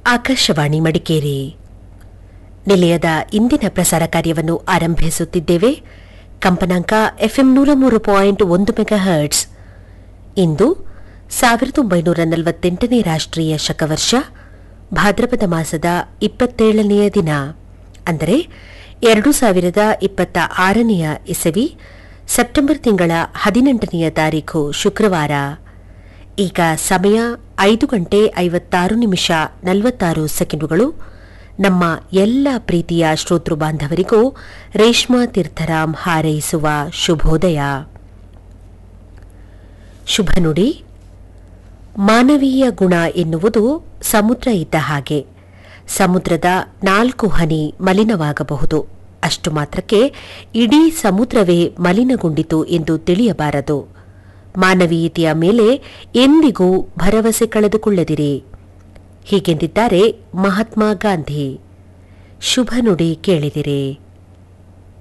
ಆಕಾಶವಾಣಿ ಮಡಿಕೇರಿ ನಿಲಯದ ಇಂದಿನ ಪ್ರಸಾರ ಕಾರ್ಯವನ್ನು ಆರಂಭಿಸುತ್ತಿದ್ದೇವೆ ಕಂಪನಾಂಕ ಎಫ್ಎಂ ನೂರ ಮೂರು ಪಾಯಿಂಟ್ ಒಂದು ಮೆಗಾ ಹರ್ಟ್ಸ್ ಇಂದು ಸಾವಿರದ ಒಂಬೈನೂರ ನಲವತ್ತೆಂಟನೇ ರಾಷ್ಟ್ರೀಯ ಶಕವರ್ಷ ಭಾದ್ರಪದ ಮಾಸದ ಇಪ್ಪತ್ತೇಳನೆಯ ದಿನ ಅಂದರೆ ಎರಡು ಸಾವಿರದ ಇಪ್ಪತ್ತ ಆರನೆಯ ಇಸವಿ ಸೆಪ್ಟೆಂಬರ್ ತಿಂಗಳ ಹದಿನೆಂಟನೆಯ ತಾರೀಖು ಶುಕ್ರವಾರ ಈಗ ಸಮಯ ಐದು ಗಂಟೆ ಐವತ್ತಾರು ನಿಮಿಷ ನಲವತ್ತಾರು ಸೆಕೆಂಡುಗಳು ನಮ್ಮ ಎಲ್ಲ ಪ್ರೀತಿಯ ಶ್ರೋತೃ ಬಾಂಧವರಿಗೂ ರೇಷ್ಮಾ ತೀರ್ಥರಾಮ್ ಹಾರೈಸುವ ಶುಭೋದಯ ಶುಭ ನುಡಿ ಮಾನವೀಯ ಗುಣ ಎನ್ನುವುದು ಸಮುದ್ರ ಇದ್ದ ಹಾಗೆ ಸಮುದ್ರದ ನಾಲ್ಕು ಹನಿ ಮಲಿನವಾಗಬಹುದು ಅಷ್ಟು ಮಾತ್ರಕ್ಕೆ ಇಡೀ ಸಮುದ್ರವೇ ಮಲಿನಗೊಂಡಿತು ಎಂದು ತಿಳಿಯಬಾರದು ಮಾನವೀಯತೆಯ ಮೇಲೆ ಎಂದಿಗೂ ಭರವಸೆ ಕಳೆದುಕೊಳ್ಳದಿರಿ ಹೀಗೆಂದಿದ್ದಾರೆ ಮಹಾತ್ಮ ಗಾಂಧಿ ಶುಭ ನುಡಿ ಕೇಳಿದಿರಿ